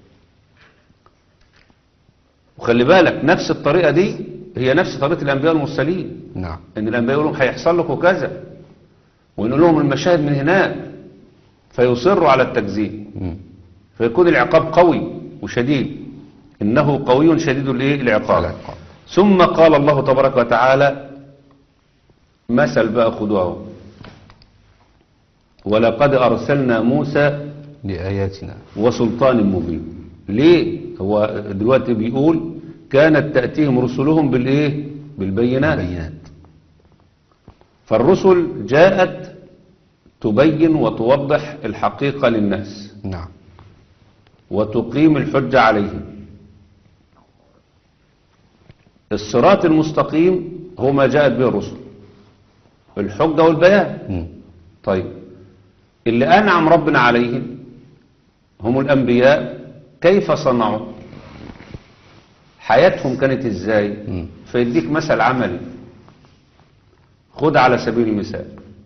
وخلي بالك نفس الطريقة دي هي نفس طريقة الأنبياء المرسلين نعم ان الانبياء يقولوا لهم هيحصل لكم كذا ويقول لهم المشاهد من هناك فيصروا على التكذيب مم. فيكون العقاب قوي وشديد انه قوي شديد الايه العقاب العقاب. ثم قال الله تبارك وتعالى مثل بقى خدوه اهو ولقد أرسلنا موسى بآياتنا وسلطان مبين ليه هو دلوقتي بيقول كانت تأتيهم رسلهم بالإيه بالبينات بينات فالرسل جاءت تبين وتوضح الحقيقة للناس نعم وتقيم الحجة عليهم الصراط المستقيم هو ما جاءت به الرسل الحجة والبيان مم. طيب اللي أنعم ربنا عليهم هم الأنبياء كيف صنعوا حياتهم كانت إزاي مم. فيديك مثل عملي خد على سبيل المثال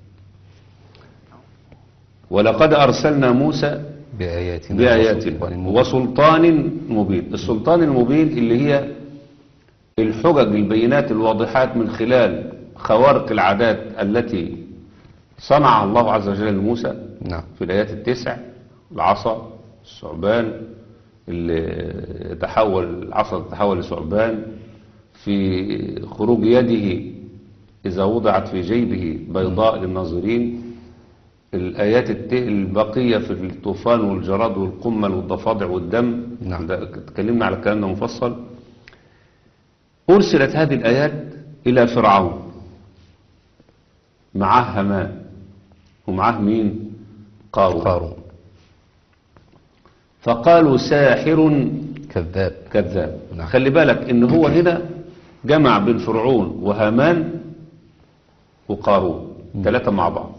ولقد أرسلنا موسى بآياتنا بآياتنا وسلطان مبين. وسلطان مبين السلطان المبين اللي هي الحجج البينات الواضحات من خلال خوارق العادات التي صنع الله عز وجل لموسى نعم في الآيات التسع العصا الثعبان اللي تحول العصا تتحول لثعبان في خروج يده إذا وضعت في جيبه بيضاء للناظرين الآيات الت- البقية في الطوفان والجراد والقمل والضفادع والدم نعم. ده اتكلمنا على الكلام ده مفصل أرسلت هذه الآيات إلى فرعون معاه هامان ومعاه مين قارون قارون فقالوا ساحر كذاب كذاب نعم. خلي بالك ان هو هنا جمع بين فرعون وهامان وقارون ثلاثة مع بعض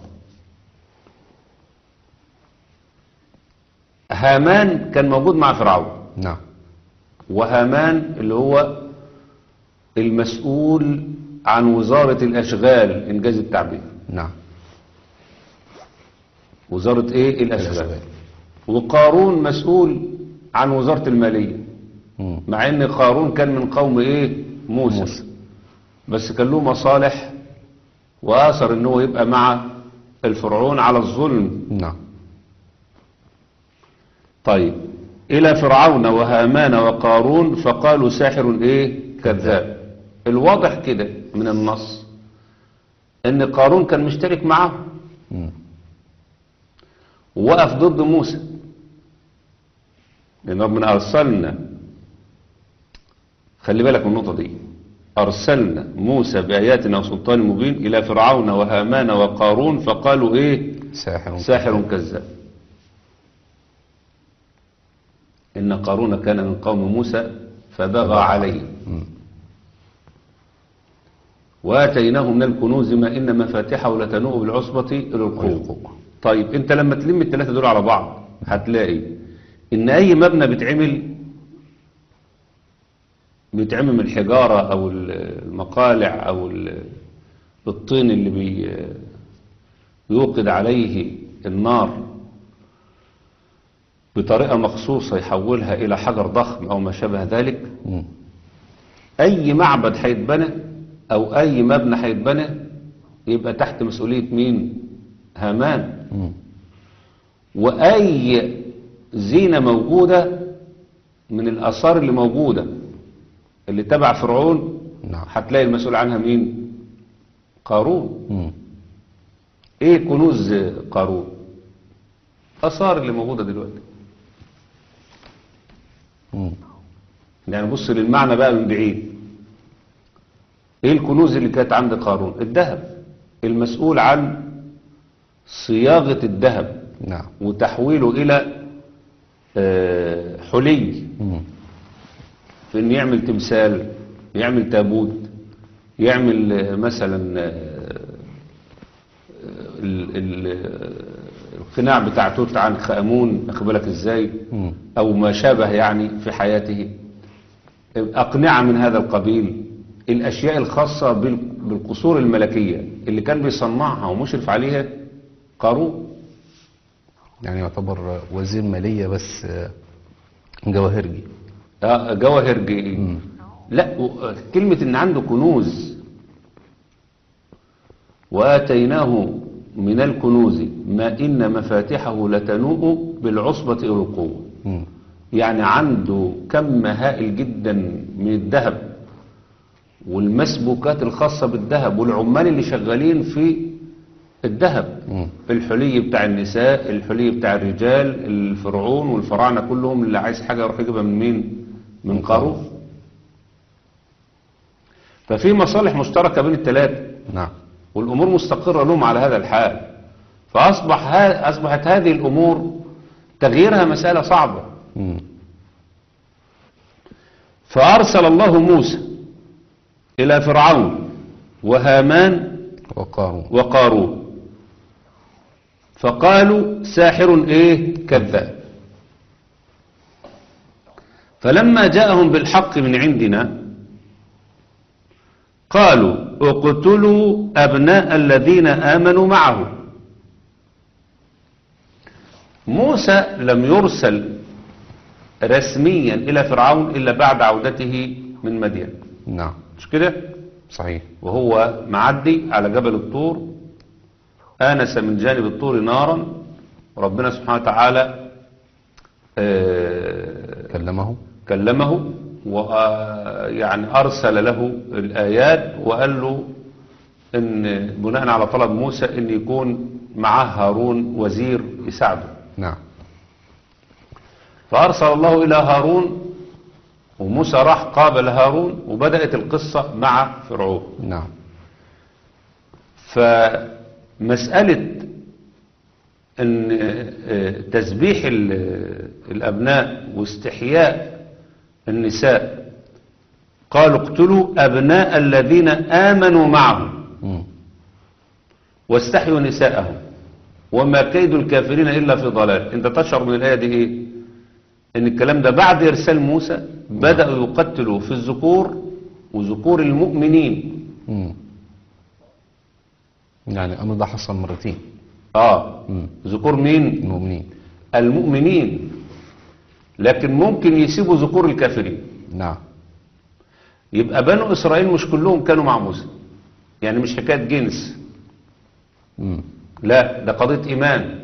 هامان كان موجود مع فرعون نعم وهامان اللي هو المسؤول عن وزارة الأشغال إنجاز التعبير نعم وزارة إيه الأشغال الأشغال. وقارون مسؤول عن وزارة المالية مم. مع ان قارون كان من قوم ايه موسى, موسى. بس كان له مصالح واثر ان هو يبقى مع الفرعون على الظلم نعم طيب الى فرعون وهامان وقارون فقالوا ساحر ايه كذاب الواضح كده من النص ان قارون كان مشترك معه مم. ووقف ضد موسى لأن ربنا أرسلنا خلي بالك من النقطة دي أرسلنا موسى بآياتنا وسلطان مبين إلى فرعون وهامان وقارون فقالوا إيه ساحر ساحر كذاب إن قارون كان من قوم موسى فبغى عليهم مم. وآتيناه من الكنوز ما إن مفاتحه لتنوء بالعصبة إلى القوة القوة. طيب أنت لما تلم الثلاثة دول على بعض هتلاقي إن أي مبنى بيتعمل بيتعمل من الحجارة أو المقالع أو ال- الطين اللي بي بيوقد عليه النار بطريقة مخصوصة يحولها إلى حجر ضخم أو ما شابه ذلك مم. اي معبد هيتبنى او اي مبنى هيتبنى يبقى تحت مسؤولية مين هامان مم. واي زينة موجودة من الاثار اللي موجودة اللي تبع فرعون نعم هتلاقي المسؤول عنها مين قارون مم. ايه كنوز قارون اثار اللي موجودة دلوقتي مم. يعني بص للمعنى بقى من بعيد ايه الكنوز اللي كانت عند قارون الذهب المسؤول عن صياغة الذهب نعم وتحويله الى آه، حلي مم. في انه يعمل تمثال يعمل تابوت يعمل آه، مثلا آه، ال- ال- القناع بتاع توت عنخ امون واخد بالك ازاي مم. أو ما شابه يعني في حياته أقنعة من هذا القبيل الأشياء الخاصة بال- بالقصور الملكية اللي كان بيصنعها ومشرف عليها قارون يعني يعتبر وزير مالية بس آه، جواهرجي آه، جواهرجي مم. لا و- كلمة إن عنده كنوز وآتيناه من الكنوز ما إن مفاتحه لتنوء بالعصبة إلى القوة مم. يعني عنده كم هائل جدا من الذهب والمسبوكات الخاصة بالذهب والعمال اللي شغالين في الذهب مم. الحلي بتاع النساء الحلي بتاع الرجال الفرعون والفراعنة كلهم اللي عايز حاجة يروح يجيبها من مين من قارون ففي مصالح مشتركة بين الثلاثة نعم والأمور مستقرة لهم على هذا الحال فأصبح ها أصبحت هذه الأمور تغييرها مسألة صعبة مم. فأرسل الله موسى إلى فرعون وهامان وقارون وقارون فقالوا ساحر ايه كذاب فلما جاءهم بالحق من عندنا قالوا اقتلوا أبناء الذين آمنوا معه موسى لم يرسل رسميا إلى فرعون إلا بعد عودته من مدين نعم مش كده؟ صحيح وهو معدي على جبل الطور آنس من جانب الطور نارا ربنا سبحانه وتعالى آه، كلمه كلمه ويعني أرسل له الآيات وقال له إن بناء على طلب موسى إن يكون معاه هارون وزير يساعده نعم فأرسل الله إلى هارون وموسى راح قابل هارون وبدأت القصة مع فرعون نعم فمسألة أن آه، تسبيح ال- الأبناء واستحياء النساء قالوا اقتلوا أبناء الذين آمنوا معه مم. واستحيوا نساءهم وما كيد الكافرين إلا في ضلال انت تشعر من الآية دي إيه ان الكلام ده بعد إرسال موسى بدأوا يقتلوا في الذكور وذكور المؤمنين مم. يعني الأمر ده حصل مرتين آه مم. ذكور مين المؤمنين المؤمنين لكن ممكن يسيبوا ذكور الكافرين نعم يبقى بنو إسرائيل مش كلهم كانوا مع موسى يعني مش حكاية جنس مم. لا ده قضية إيمان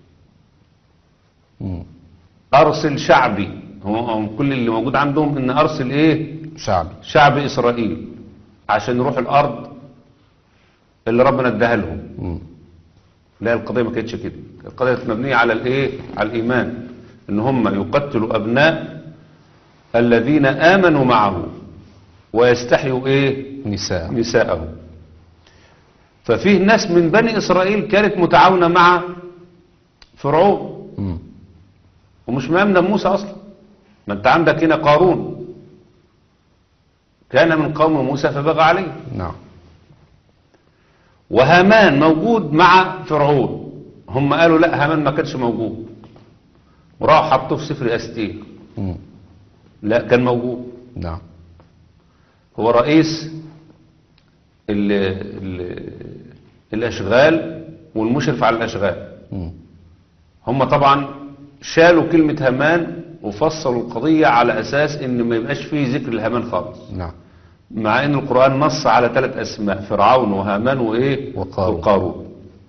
مم. أرسل شعبي هم هم كل اللي موجود عندهم إن أرسل إيه شعبي شعب إسرائيل عشان يروح الأرض اللي ربنا اداها لهم مم. لا القضية ما كانتش كده القضية كانت مبنية على الإيه على الإيمان إن هم يقتلوا أبناء الذين آمنوا معه ويستحيوا إيه نساء نساءهم ففيه ناس من بني إسرائيل كانت متعاونة مع فرعون مم. ومش مأمنة موسى أصلا ما أنت عندك هنا قارون كان من قوم موسى فبغى عليه نعم وهامان موجود مع فرعون هم قالوا لا هامان ما كانش موجود وراحوا حطوه في سفر أستير مم. لا كان موجود نعم هو رئيس ال ال الأشغال والمشرف على الأشغال مم. هم طبعا شالوا كلمة هامان وفصلوا القضية على أساس إن ما يبقاش فيه ذكر الهامان خالص نعم مع إن القرآن نص على ثلاث أسماء فرعون وهامان وإيه وقارون. وقارون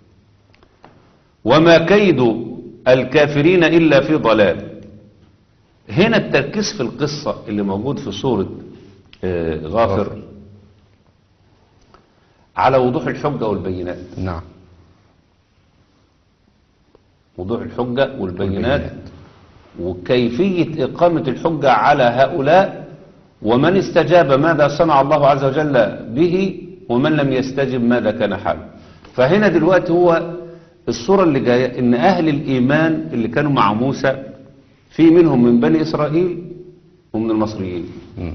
وما كيد الكافرين إلا في ضلال هنا التركيز في القصة اللي موجود في سورة آه، غافر غافر. على وضوح الحجة والبينات نعم وضوح الحجة والبينات والبينات. وكيفية إقامة الحجة على هؤلاء ومن استجاب ماذا صنع الله عز وجل به ومن لم يستجب ماذا كان حاله فهنا دلوقتي هو الصورة اللي جاية إن أهل الإيمان اللي كانوا مع موسى في منهم من بني إسرائيل ومن المصريين مم.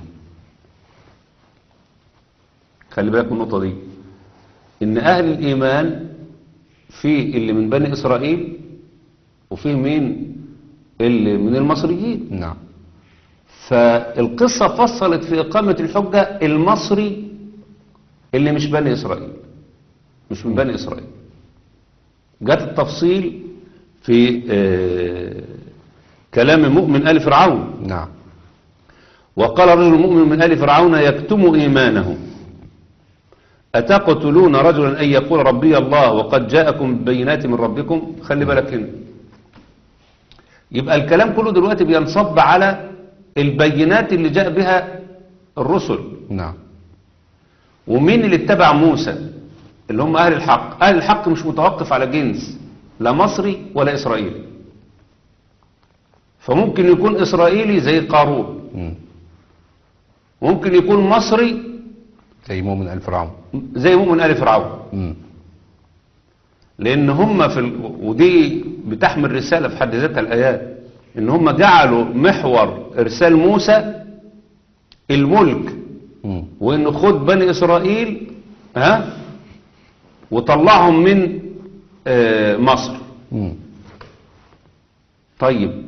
خلي بالك من النقطة دي إن أهل الإيمان في اللي من بني إسرائيل وفي مين اللي من المصريين نعم فالقصة فصلت في إقامة الحجة المصري اللي مش بني إسرائيل مش من بني إسرائيل جت التفصيل في آه، كلام مؤمن آل فرعون نعم وقال رجل مؤمن من آل فرعون يكتم إيمانه أتقتلون رجلا أن يقول ربي الله وقد جاءكم بينات من ربكم خلي بالك هنا يبقى الكلام كله دلوقتي بينصب على البينات اللي جاء بها الرسل نعم ومين اللي اتبع موسى اللي هم أهل الحق أهل الحق مش متوقف على جنس لا مصري ولا إسرائيلي فممكن يكون إسرائيلي زي قارون مم. ممكن يكون مصري زي مؤمن آل فرعون زي مؤمن آل فرعون مم. لان هم في ال... ودي بتحمل رساله في حد ذاتها الايات ان هم جعلوا محور ارسال موسى الملك مم. وانه خد بني اسرائيل ها وطلعهم من آه، مصر مم. طيب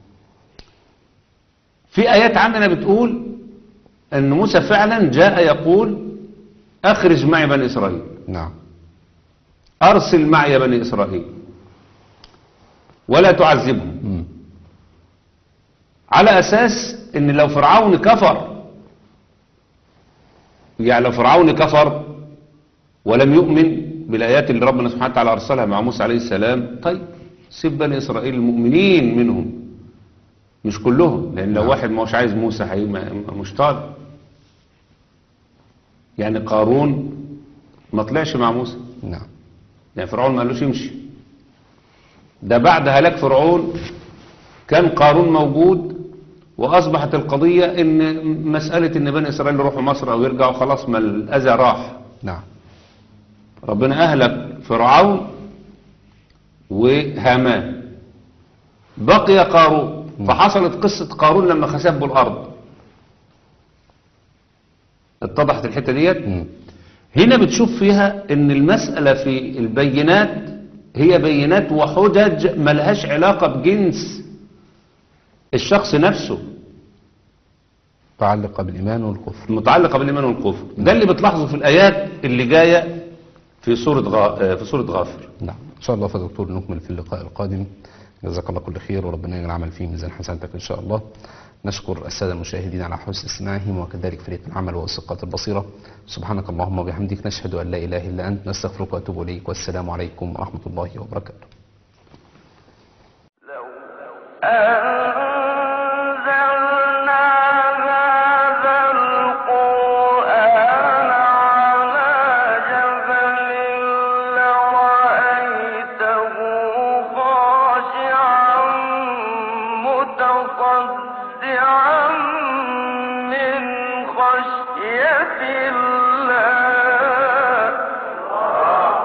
في ايات عندنا بتقول ان موسى فعلا جاء يقول اخرج معي بني اسرائيل نعم أرسل معي بني إسرائيل ولا تعذبهم مم. على أساس إن لو فرعون كفر يعني لو فرعون كفر ولم يؤمن بالآيات اللي ربنا سبحانه وتعالى أرسلها مع موسى عليه السلام طيب سيب بني إسرائيل المؤمنين منهم مش كلهم لأن لو نعم. واحد مش عايز موسى هي ما- مش طالب يعني قارون ما طلعش مع موسى نعم يعني فرعون ما قالوش يمشي ده بعد هلاك فرعون كان قارون موجود واصبحت القضية ان مسألة ان بني اسرائيل يروحوا مصر او يرجعوا خلاص ما الاذى راح نعم ربنا اهلك فرعون وهامان بقي قارون فحصلت قصة قارون لما خسبوا الارض اتضحت الحتة ديت مم. هنا بتشوف فيها ان المسألة في البينات هي بينات وحجج ملهاش علاقة بجنس الشخص نفسه متعلقة بالإيمان والكفر المتعلقة بالإيمان والكفر ده اللي بتلاحظه في الآيات اللي جاية في سورة غا... في سورة غافر نعم إن شاء الله فيا دكتور نكمل في اللقاء القادم جزاك الله كل خير وربنا يجعل العمل فيه ميزان حسناتك إن شاء الله نشكر السادة المشاهدين على حسن استماعهم وكذلك فريق العمل والثقات البصيرة سبحانك اللهم وبحمدك نشهد أن لا إله إلا أنت نستغفرك ونتوب إليك والسلام عليكم ورحمة الله وبركاته آه